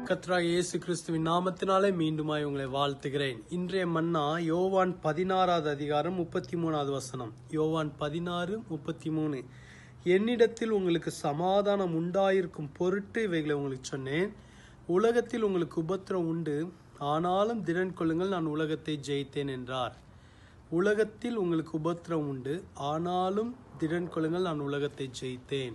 கத்ரா இயேசு கிறிஸ்துவின் நாமத்தினாலே மீண்டுமாய் உங்களை வாழ்த்துகிறேன் இன்றைய மன்னா யோவான் பதினாறாவது அதிகாரம் முப்பத்தி மூணாவது வசனம் யோவான் பதினாறு முப்பத்தி மூணு என்னிடத்தில் உங்களுக்கு சமாதானம் உண்டாயிருக்கும் பொருட்டு இவைகளை உங்களுக்கு சொன்னேன் உலகத்தில் உங்களுக்கு உபத்திரம் உண்டு ஆனாலும் திடன் கொள்ளுங்கள் நான் உலகத்தை ஜெயித்தேன் என்றார் உலகத்தில் உங்களுக்கு உபத்திரம் உண்டு ஆனாலும் திடன் கொள்ளுங்கள் நான் உலகத்தை ஜெயித்தேன்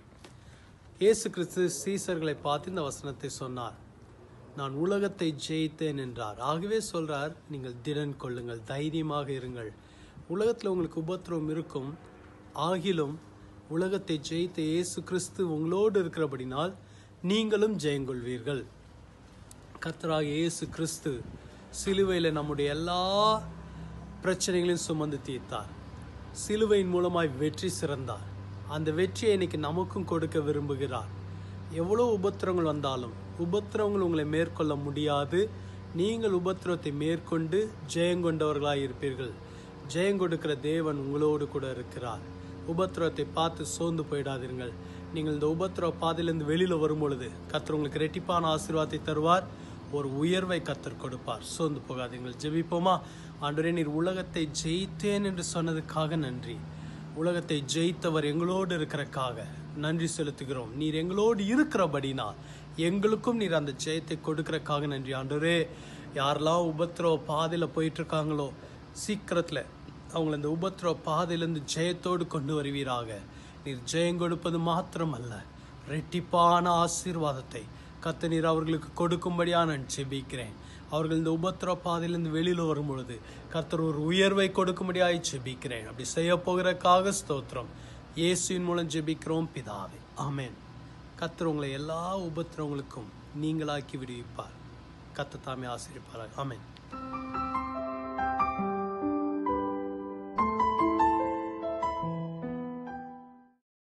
இயேசு கிறிஸ்து சீசர்களை பார்த்து இந்த வசனத்தை சொன்னார் நான் உலகத்தை ஜெயித்தேன் என்றார் ஆகவே சொல்றார் நீங்கள் திடன் கொள்ளுங்கள் தைரியமாக இருங்கள் உலகத்தில் உங்களுக்கு உபத்திரவம் இருக்கும் ஆகிலும் உலகத்தை ஜெயித்த இயேசு கிறிஸ்து உங்களோடு இருக்கிறபடினால் நீங்களும் ஜெயங்கொள்வீர்கள் கர்த்தராக இயேசு கிறிஸ்து சிலுவையில் நம்முடைய எல்லா பிரச்சனைகளையும் சுமந்து தீர்த்தார் சிலுவையின் மூலமாய் வெற்றி சிறந்தார் அந்த வெற்றியை இன்னைக்கு நமக்கும் கொடுக்க விரும்புகிறார் எவ்வளோ உபத்திரங்கள் வந்தாலும் உபத்திரவங்கள் உங்களை மேற்கொள்ள முடியாது நீங்கள் உபத்திரவத்தை மேற்கொண்டு ஜெயங்கொண்டவர்களாய் இருப்பீர்கள் ஜெயம் கொடுக்கிற தேவன் உங்களோடு கூட இருக்கிறார் உபத்திரவத்தை பார்த்து சோர்ந்து போயிடாதீர்கள் நீங்கள் இந்த உபத்திரவ பாதையிலிருந்து வெளியில் வரும் பொழுது கர்த்தர் உங்களுக்கு ரெட்டிப்பான ஆசீர்வாதத்தை தருவார் ஒரு உயர்வை கத்தர் கொடுப்பார் சோர்ந்து போகாதீங்கள் ஜெபிப்போமா ஆண்டவரே நீர் உலகத்தை ஜெயித்தேன் என்று சொன்னதுக்காக நன்றி உலகத்தை ஜெயித்தவர் எங்களோடு இருக்கிறக்காக நன்றி செலுத்துகிறோம் நீர் எங்களோடு இருக்கிறபடினா எங்களுக்கும் நீர் அந்த ஜெயத்தை கொடுக்கறக்காக நன்றி ஆண்டவரே யாரெல்லாம் உபத்திரவ பாதையில் போயிட்டு இருக்காங்களோ சீக்கிரத்தில் அவங்கள இந்த உபத்திரவ பாதையிலேருந்து ஜெயத்தோடு கொண்டு வருவீராக நீர் ஜெயம் கொடுப்பது மாத்திரம் அல்ல ரெட்டிப்பான ஆசீர்வாதத்தை கத்த நீர் அவர்களுக்கு கொடுக்கும்படியா நான் செபிக்கிறேன் அவர்கள் இந்த உபத்திர பாதையிலிருந்து வெளியில் வரும் பொழுது கர்த்தர் ஒரு உயர்வை கொடுக்கும்படியாய் ஜெபிக்கிறேன் அப்படி செய்ய போகிறக்காக ஸ்தோத்திரம் இயேசுவின் மூலம் ஜெபிக்கிறோம் பிதாவே ஆமென் கர்த்தர் உங்களை எல்லா உபத்திரவங்களுக்கும் நீங்களாக்கி விடுவிப்பார் கத்த தாமே ஆசிரிப்பார் ஆமென்